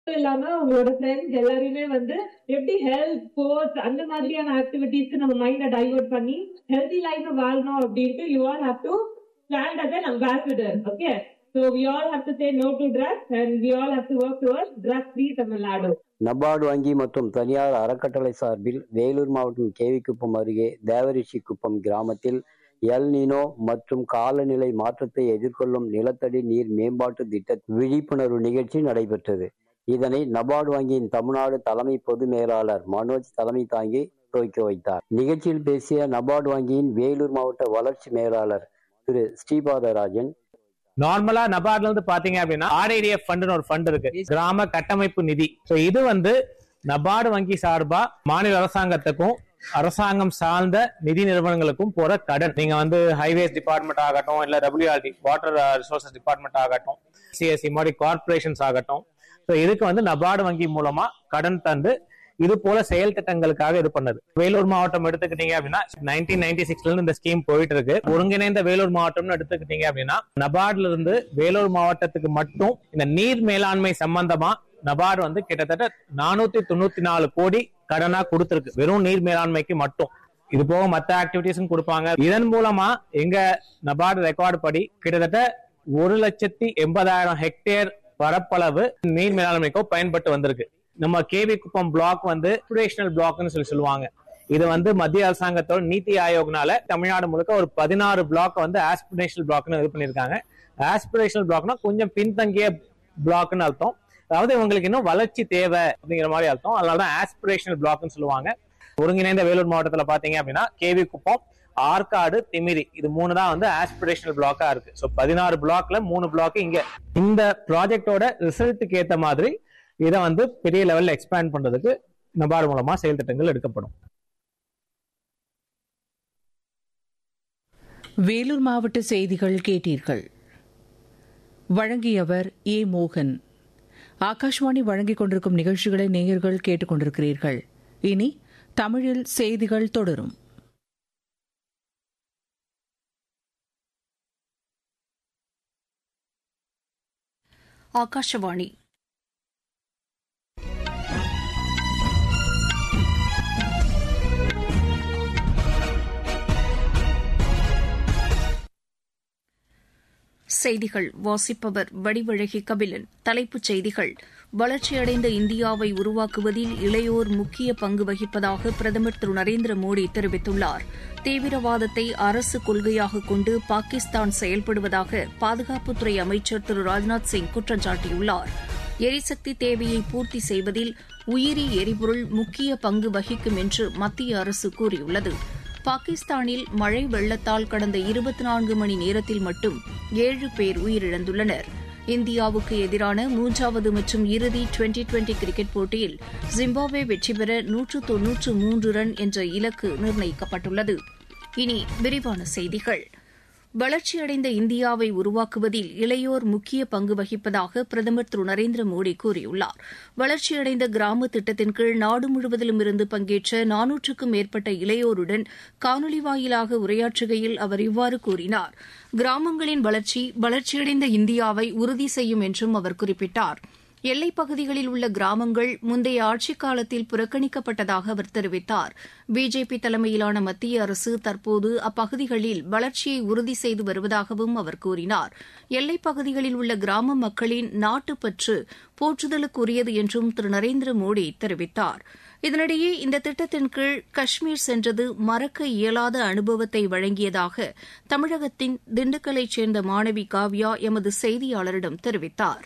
இல்லாம உங்களோட ஃப்ரெண்ட்ஸ் எல்லாரையுமே வந்து எப்படி ஹெல்த் ஸ்போர்ட்ஸ் அந்த மாதிரியான ஆக்டிவிட்டிஸ்க்கு நம்ம மைண்ட டைவர்ட் பண்ணி ஹெல்தி லைஃப் வாழணும் அப்படின்ட்டு you all have to stand as an ambassador okay so we all have to say no to drugs and we all have to work towards drug free Tamil Nadu NABARD வங்கி மற்றும் தனியார் அறக்கட்டளை சார்பில் வேலூர் மாவட்டம் கேவிக்குப்பம் அருகே தேவரிஷிக்குப்பம் கிராமத்தில் எல் நீனோ மற்றும் காலநிலை மாற்றத்தை எதிர்கொள்ளும் நிலத்தடி நீர் மேம்பாட்டு திட்ட விழிப்புணர்வு நிகழ்ச்சி நடைபெற்றது இதனை நபார்டு வங்கியின் தமிழ்நாடு தலைமை பொது மேலாளர் மனோஜ் தலைமை தாங்கி துவக்கி வைத்தார் நிகழ்ச்சியில் பேசிய நபார்டு வங்கியின் வேலூர் மாவட்ட வளர்ச்சி மேலாளர் திரு ஸ்ரீபாதராஜன் நார்மலா நபார்ட்ல இருந்து பாத்தீங்க அப்படின்னா ஆர்ஐடிஎஃப் ஃபண்ட்னு ஒரு ஃபண்ட் இருக்கு கிராம கட்டமைப்பு நிதி சோ இது வந்து நபார்டு வங்கி சார்பா மாநில அரசாங்கத்துக்கும் அரசாங்கம் சார்ந்த நிதி நிறுவனங்களுக்கும் போற கடன் நீங்க வந்து ஹைவேஸ் டிபார்ட்மெண்ட் ஆகட்டும் இல்ல டபிள்யூஆர்டி வாட்டர் ரிசோர்சஸ் டிபார்ட்மெண்ட் ஆகட்டும் சிஎஸ்சி மாதிரி கார்பரேஷன்ஸ் ஆகட்டும் ஸோ இதுக்கு வந்து நபார்டு வங்கி மூலமா கடன் தந்து இது போல செயல் திட்டங்களுக்காக இது பண்ணது வேலூர் மாவட்டம் எடுத்துக்கிட்டீங்க அப்படின்னா நைன்டீன் நைன்டி சிக்ஸ்ல இருந்து இந்த ஸ்கீம் போயிட்டு இருக்கு ஒருங்கிணைந்த வேலூர் மாவட்டம்னு எடுத்துக்கிட்டீங்க அப்படின்னா நபார்ட்ல இருந்து வேலூர் மாவட்டத்துக்கு மட்டும் இந்த நீர் மேலாண்மை சம்பந்தமா நபார்டு வந்து கிட்டத்தட்ட நானூத்தி தொண்ணூத்தி நாலு கோடி கடனா கொடுத்திருக்கு வெறும் நீர் மேலாண்மைக்கு மட்டும் இது போக மத்த ஆக்டிவிட்டிஸும் கொடுப்பாங்க இதன் மூலமா எங்க நபார்டு ரெக்கார்டு படி கிட்டத்தட்ட ஒரு லட்சத்தி எண்பதாயிரம் ஹெக்டேர் பரப்பளவு நீர் மேலாண்மைக்கோ பயன்பட்டு வந்திருக்கு நம்ம கேவி குப்பம் பிளாக் வந்து ஆஸ்பிரேஷனல் பிளாக்னு சொல்லி சொல்லுவாங்க இது வந்து மத்திய அரசாங்கத்தோட நீத்தி ஆயோக்னால தமிழ்நாடு முழுக்க ஒரு பதினாறு பிளாக் வந்து ஆஸ்பிரேஷனல் பிளாக்னு இது பண்ணிருக்காங்க ஆஸ்பிரேஷனல் பிளாக்னா கொஞ்சம் பின்தங்கிய பிளாக்னு அர்த்தம் அதாவது இவங்களுக்கு இன்னும் வளர்ச்சி தேவை அப்படிங்கிற மாதிரி அர்த்தம் அதனாலதான் ஆஸ்பிரேஷனல் பிளாக்னு சொல்லுவாங்க ஒருங்கிணைந்த வேலூர் மாவட்டத்துல பாத்தீங்க அப்படின்னா கேவி குப்பம் ஆற்காடு திமிரி இது மூணு தான் வந்து ஆஸ்பிரேஷனல் பிளாக்கா இருக்கு ஸோ பதினாறு பிளாக்ல மூணு பிளாக் இங்க இந்த ப்ராஜெக்டோட ரிசல்ட்டுக்கு ஏத்த மாதிரி இதை வந்து பெரிய லெவல்ல எக்ஸ்பேண்ட் பண்றதுக்கு நபார்டு மூலமா செயல் திட்டங்கள் எடுக்கப்படும் வேலூர் மாவட்ட செய்திகள் கேட்டீர்கள் வழங்கியவர் ஏ மோகன் ஆகாஷ்வாணி வழங்கிக் கொண்டிருக்கும் நிகழ்ச்சிகளை நேயர்கள் கேட்டுக்கொண்டிருக்கிறீர்கள் இனி தமிழில் செய்திகள் தொடரும் ஆகாஷவாணி செய்திகள் வாசிப்பவர் வடிவழகி கபிலன் தலைப்புச் செய்திகள் வளர்ச்சியடைந்த இந்தியாவை உருவாக்குவதில் இளையோர் முக்கிய பங்கு வகிப்பதாக பிரதமர் திரு நரேந்திர மோடி தெரிவித்துள்ளார் தீவிரவாதத்தை அரசு கொள்கையாக கொண்டு பாகிஸ்தான் செயல்படுவதாக பாதுகாப்புத்துறை அமைச்சர் திரு ராஜ்நாத் சிங் குற்றம் சாட்டியுள்ளார் எரிசக்தி தேவையை பூர்த்தி செய்வதில் உயிரி எரிபொருள் முக்கிய பங்கு வகிக்கும் என்று மத்திய அரசு கூறியுள்ளது பாகிஸ்தானில் மழை வெள்ளத்தால் கடந்த இருபத்தி நான்கு மணி நேரத்தில் மட்டும் ஏழு பேர் உயிரிழந்துள்ளனர் இந்தியாவுக்கு எதிரான மூன்றாவது மற்றும் இறுதி டுவெண்டி டுவெண்டி கிரிக்கெட் போட்டியில் ஜிம்பாப்வே வெற்றி பெற நூற்று தொன்னூற்று மூன்று ரன் என்ற இலக்கு நிர்ணயிக்கப்பட்டுள்ளது இனி விரிவான செய்திகள் வளர்ச்சியடைந்த இந்தியாவை உருவாக்குவதில் இளையோர் முக்கிய பங்கு வகிப்பதாக பிரதமர் திரு நரேந்திர மோடி கூறியுள்ளார் வளர்ச்சியடைந்த கிராம திட்டத்தின் கீழ் நாடு முழுவதிலும் இருந்து பங்கேற்ற நானூற்றுக்கும் மேற்பட்ட இளையோருடன் காணொலி வாயிலாக உரையாற்றுகையில் அவர் இவ்வாறு கூறினார் கிராமங்களின் வளர்ச்சி வளர்ச்சியடைந்த இந்தியாவை உறுதி செய்யும் என்றும் அவர் குறிப்பிட்டார் எல்லைப் பகுதிகளில் உள்ள கிராமங்கள் முந்தைய ஆட்சிக் காலத்தில் புறக்கணிக்கப்பட்டதாக அவர் தெரிவித்தார் பிஜேபி தலைமையிலான மத்திய அரசு தற்போது அப்பகுதிகளில் வளர்ச்சியை உறுதி செய்து வருவதாகவும் அவர் கூறினார் எல்லைப் பகுதிகளில் உள்ள கிராம மக்களின் நாட்டுப்பற்று போற்றுதலுக்குரியது என்றும் திரு நரேந்திர மோடி தெரிவித்தார் இதனிடையே இந்த திட்டத்தின் கீழ் காஷ்மீர் சென்றது மறக்க இயலாத அனுபவத்தை வழங்கியதாக தமிழகத்தின் திண்டுக்கல்லைச் சேர்ந்த மாணவி காவ்யா எமது செய்தியாளரிடம் தெரிவித்தார்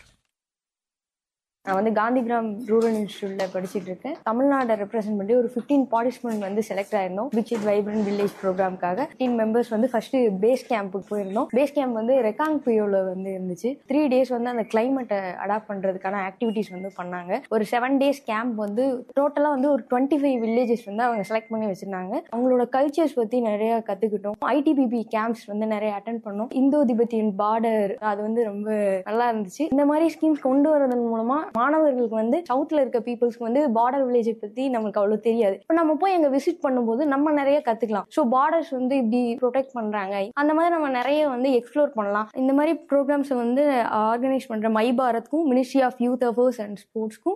நான் வந்து காந்திகிராம் ரூரல் இன்ஸ்டியூட்ல படிச்சுட்டு இருக்கேன் தமிழ்நாட்டை ரெப்ரசென்ட் பண்ணி ஒரு ஃபிஃப்டீன் பார்ட்டிசிபென்ட் வந்து செலக்ட் ஆயிருந்தோம் விச் இஸ் வைப்ரண்ட் வில்லேஜ் ப்ரோக்ராம்காக ஃபிஃப்டீன் மெம்பர்ஸ் வந்து ஃபர்ஸ்ட் பேஸ் கேம்புக்கு போயிருந்தோம் பேஸ் கேம்ப் வந்து ரெக்காங் பியோல வந்து இருந்துச்சு த்ரீ டேஸ் வந்து அந்த கிளைமேட்டை அடாப்ட் பண்றதுக்கான ஆக்டிவிட்டிஸ் வந்து பண்ணாங்க ஒரு செவன் டேஸ் கேம்ப் வந்து டோட்டலா வந்து ஒரு டுவெண்ட்டி ஃபைவ் வில்லேஜஸ் வந்து அவங்க செலக்ட் பண்ணி வச்சிருந்தாங்க அவங்களோட கல்ச்சர்ஸ் பத்தி நிறைய கத்துக்கிட்டோம் ஐடிபிபி கேம்ப்ஸ் வந்து நிறைய அட்டன் பண்ணோம் இந்தோ திபெத்தியன் பார்டர் அது வந்து ரொம்ப நல்லா இருந்துச்சு இந்த மாதிரி ஸ்கீம்ஸ் கொண்டு வரதன் மூலமா மாணவர்களுக்கு வந்து சவுத்ல இருக்க பீப்புள்ஸ்க்கு வந்து பார்டர் வில்லேஜை பத்தி நமக்கு அவ்வளவு தெரியாது இப்போ நம்ம போய் அங்க விசிட் பண்ணும்போது நம்ம நிறைய கத்துக்கலாம் ஸோ பார்டர்ஸ் வந்து இப்படி ப்ரொடெக்ட் பண்றாங்க அந்த மாதிரி நம்ம நிறைய வந்து எக்ஸ்ப்ளோர் பண்ணலாம் இந்த மாதிரி ப்ரோக்ராம்ஸ் வந்து ஆர்கனைஸ் பண்ற மை பாரத்க்கும் ministry of youth affairs and ஸ்போர்ட்ஸ்க்கும்